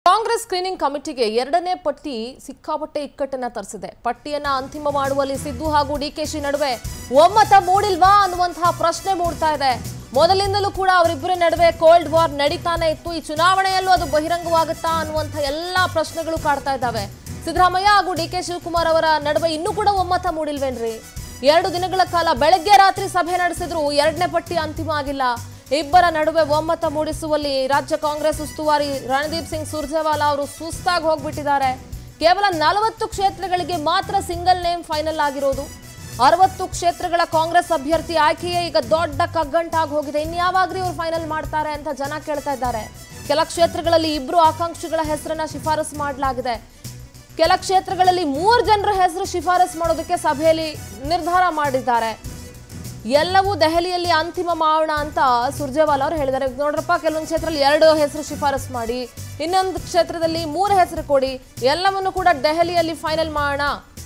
Congress screening ಕಮಿಟಿಗೆ ಎರಡನೇ ಪಟ್ಟಿ ಸಿಕ್ಕಾಪಟ್ಟೆ ಇಕ್ಕಟ್ಟನ್ನ ತರಿಸಿದೆ ಪಟ್ಟಿಯನ್ನ ಅಂತಿಮ ಮಾಡುವಲ್ಲಿ ಸಿದ್ದು ಹಾಗೂ ಡಿಕೆಶಿ ನಡುವೆ ಒಮ್ಮತ ಮೂಡಿಲ್ವಾ ಅನ್ನುವಂತಹ ಪ್ರಶ್ನೆ ಮೂಡ್ತಾ ಇದೆ ಮೊದಲಿಂದಲೂ ಕೂಡ ಅವರಿಬ್ಬರ ನಡುವೆ ಕೋಲ್ಡ್ ವಾರ್ ನಡೀತಾನೆ ಇತ್ತು ಈ ಚುನಾವಣೆಯಲ್ಲೂ ಅದು ಬಹಿರಂಗವಾಗುತ್ತಾ ಅನ್ನುವಂಥ ಎಲ್ಲಾ ಪ್ರಶ್ನೆಗಳು ಕಾಡ್ತಾ ಇದ್ದಾವೆ ಸಿದ್ದರಾಮಯ್ಯ ಹಾಗೂ ಡಿ ಕೆ ಶಿವಕುಮಾರ್ ಅವರ ನಡುವೆ ಇನ್ನೂ ಕೂಡ ಒಮ್ಮತ ಮೂಡಿಲ್ವೇನ್ರಿ ಎರಡು ದಿನಗಳ ಕಾಲ ಬೆಳಗ್ಗೆ ರಾತ್ರಿ ಸಭೆ ನಡೆಸಿದ್ರು ಎರಡನೇ ಪಟ್ಟಿ ಅಂತಿಮ ಆಗಿಲ್ಲ ಇಬ್ಬರ ನಡುವೆ ಒಮ್ಮತ ಮೂಡಿಸುವಲ್ಲಿ ರಾಜ್ಯ ಕಾಂಗ್ರೆಸ್ ಉಸ್ತುವಾರಿ ರಣದೀಪ್ ಸಿಂಗ್ ಸುರ್ಜೇವಾಲಾ ಅವರು ಸುಸ್ತಾಗಿ ಹೋಗ್ಬಿಟ್ಟಿದ್ದಾರೆ ಕೇವಲ ನಲವತ್ತು ಕ್ಷೇತ್ರಗಳಿಗೆ ಮಾತ್ರ ಸಿಂಗಲ್ ನೇಮ್ ಫೈನಲ್ ಆಗಿರೋದು ಅರವತ್ತು ಕ್ಷೇತ್ರಗಳ ಕಾಂಗ್ರೆಸ್ ಅಭ್ಯರ್ಥಿ ಆಯ್ಕೆಯೇ ಈಗ ದೊಡ್ಡ ಕಗ್ಗಂಟಾಗಿ ಹೋಗಿದೆ ಇನ್ಯಾವಾಗ್ರಿ ಇವ್ರು ಫೈನಲ್ ಮಾಡ್ತಾರೆ ಅಂತ ಜನ ಕೇಳ್ತಾ ಇದ್ದಾರೆ ಕೆಲ ಕ್ಷೇತ್ರಗಳಲ್ಲಿ ಇಬ್ರು ಆಕಾಂಕ್ಷಿಗಳ ಹೆಸರನ್ನ ಶಿಫಾರಸು ಮಾಡಲಾಗಿದೆ ಕೆಲ ಕ್ಷೇತ್ರಗಳಲ್ಲಿ ಮೂರು ಜನರ ಹೆಸರು ಶಿಫಾರಸು ಮಾಡೋದಕ್ಕೆ ಸಭೆಯಲ್ಲಿ ನಿರ್ಧಾರ ಮಾಡಿದ್ದಾರೆ ಎಲ್ಲವೂ ದೆಹಲಿಯಲ್ಲಿ ಅಂತಿಮ ಮಾಡೋಣ ಅಂತ ಸುರ್ಜೇವಾಲಾ ಅವರು ಹೇಳಿದ್ದಾರೆ ನೋಡ್ರಪ್ಪ ಕೆಲವೊಂದು ಕ್ಷೇತ್ರದಲ್ಲಿ ಎರಡು ಹೆಸರು ಶಿಫಾರಸು ಮಾಡಿ ಇನ್ನೊಂದು ಕ್ಷೇತ್ರದಲ್ಲಿ ಮೂರು ಹೆಸರು ಕೊಡಿ ಎಲ್ಲವನ್ನು ಕೂಡ ದೆಹಲಿಯಲ್ಲಿ ಫೈನಲ್ ಮಾಡೋಣ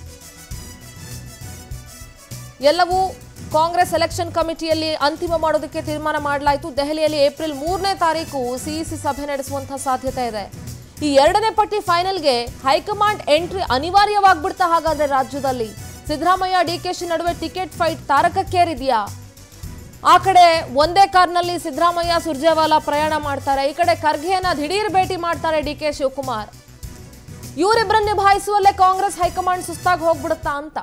ಎಲ್ಲವೂ ಕಾಂಗ್ರೆಸ್ ಎಲೆಕ್ಷನ್ ಕಮಿಟಿಯಲ್ಲಿ ಅಂತಿಮ ಮಾಡೋದಕ್ಕೆ ತೀರ್ಮಾನ ಮಾಡಲಾಯಿತು ದೆಹಲಿಯಲ್ಲಿ ಏಪ್ರಿಲ್ ಮೂರನೇ ತಾರೀಕು ಸಿಇಸಿ ಸಭೆ ನಡೆಸುವಂತಹ ಸಾಧ್ಯತೆ ಇದೆ ಈ ಎರಡನೇ ಪಟ್ಟಿ ಫೈನಲ್ಗೆ ಹೈಕಮಾಂಡ್ ಎಂಟ್ರಿ ಅನಿವಾರ್ಯವಾಗ್ಬಿಡ್ತಾ ಹಾಗಾದ್ರೆ ರಾಜ್ಯದಲ್ಲಿ ಸಿದ್ದರಾಮಯ್ಯ ಡಿಕೆಶಿ ನಡುವೆ ಟಿಕೆಟ್ ಫೈಟ್ ತಾರಕಕ್ಕೇರಿದೆಯಾ ಆ ಕಡೆ ಒಂದೇ ಕಾರ್ನಲ್ಲಿ ಸಿದ್ದರಾಮಯ್ಯ ಸುರ್ಜೇವಾಲಾ ಪ್ರಯಾಣ ಮಾಡ್ತಾರೆ ಈ ಕಡೆ ಖರ್ಗೆಯನ್ನ ದಿಢೀರ್ ಭೇಟಿ ಮಾಡ್ತಾರೆ ಡಿ ಕೆ ಶಿವಕುಮಾರ್ ಇವರಿಬ್ಬರನ್ನ ನಿಭಾಯಿಸುವಲ್ಲೇ ಕಾಂಗ್ರೆಸ್ ಹೈಕಮಾಂಡ್ ಸುಸ್ತಾಗಿ ಹೋಗ್ಬಿಡುತ್ತಾ ಅಂತ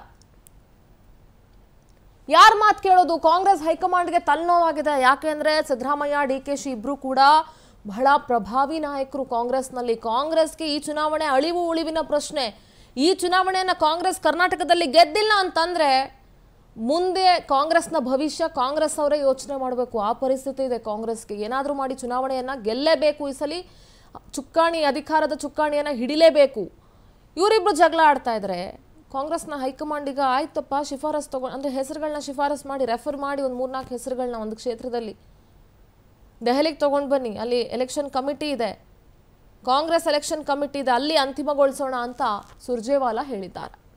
ಯಾರ ಮಾತು ಕೇಳೋದು ಕಾಂಗ್ರೆಸ್ ಹೈಕಮಾಂಡ್ಗೆ ತಲೆನೋವಾಗಿದೆ ಯಾಕೆಂದ್ರೆ ಸಿದ್ದರಾಮಯ್ಯ ಡಿ ಕೆ ಶಿ ಇಬ್ರು ಕೂಡ ಬಹಳ ಪ್ರಭಾವಿ ನಾಯಕರು ಕಾಂಗ್ರೆಸ್ನಲ್ಲಿ ಕಾಂಗ್ರೆಸ್ಗೆ ಈ ಚುನಾವಣೆ ಅಳಿವು ಉಳಿವಿನ ಪ್ರಶ್ನೆ ಈ ಚುನಾವಣೆಯನ್ನ ಕಾಂಗ್ರೆಸ್ ಕರ್ನಾಟಕದಲ್ಲಿ ಗೆದ್ದಿಲ್ಲ ಅಂತಂದ್ರೆ ಮುಂದೆ ಕಾಂಗ್ರೆಸ್ನ ಭವಿಷ್ಯ ಕಾಂಗ್ರೆಸ್ ಅವರೇ ಯೋಚನೆ ಮಾಡಬೇಕು ಆ ಪರಿಸ್ಥಿತಿ ಇದೆ ಕಾಂಗ್ರೆಸ್ಗೆ ಏನಾದರೂ ಮಾಡಿ ಚುನಾವಣೆಯನ್ನ ಗೆಲ್ಲೇಬೇಕು ಈ ಸಲ ಚುಕ್ಕಾಣಿ ಅಧಿಕಾರದ ಚುಕ್ಕಾಣಿಯನ್ನ ಹಿಡಿಲೇಬೇಕು ಇವರಿಬ್ರು ಜಗಳ ಆಡ್ತಾ ಇದ್ರೆ ಕಾಂಗ್ರೆಸ್ನ ಹೈಕಮಾಂಡ್ ಈಗ ಆಯ್ತಪ್ಪ ಶಿಫಾರಸ್ ತಗೊಂಡು ಅಂದರೆ ಹೆಸರುಗಳನ್ನ ಶಿಫಾರಸ್ ಮಾಡಿ ರೆಫರ್ ಮಾಡಿ ಒಂದು ಮೂರ್ನಾಲ್ಕು ಹೆಸರುಗಳನ್ನ ಒಂದು ಕ್ಷೇತ್ರದಲ್ಲಿ ದೆಹಲಿಗೆ ತಗೊಂಡು ಬನ್ನಿ ಅಲ್ಲಿ ಎಲೆಕ್ಷನ್ ಕಮಿಟಿ ಇದೆ ಕಾಂಗ್ರೆಸ್ ಎಲೆಕ್ಷನ್ ಕಮಿಟಿ ಇದೆ ಅಲ್ಲಿ ಅಂತಿಮಗೊಳಿಸೋಣ ಅಂತ ಸುರ್ಜೇವಾಲಾ ಹೇಳಿದ್ದಾರೆ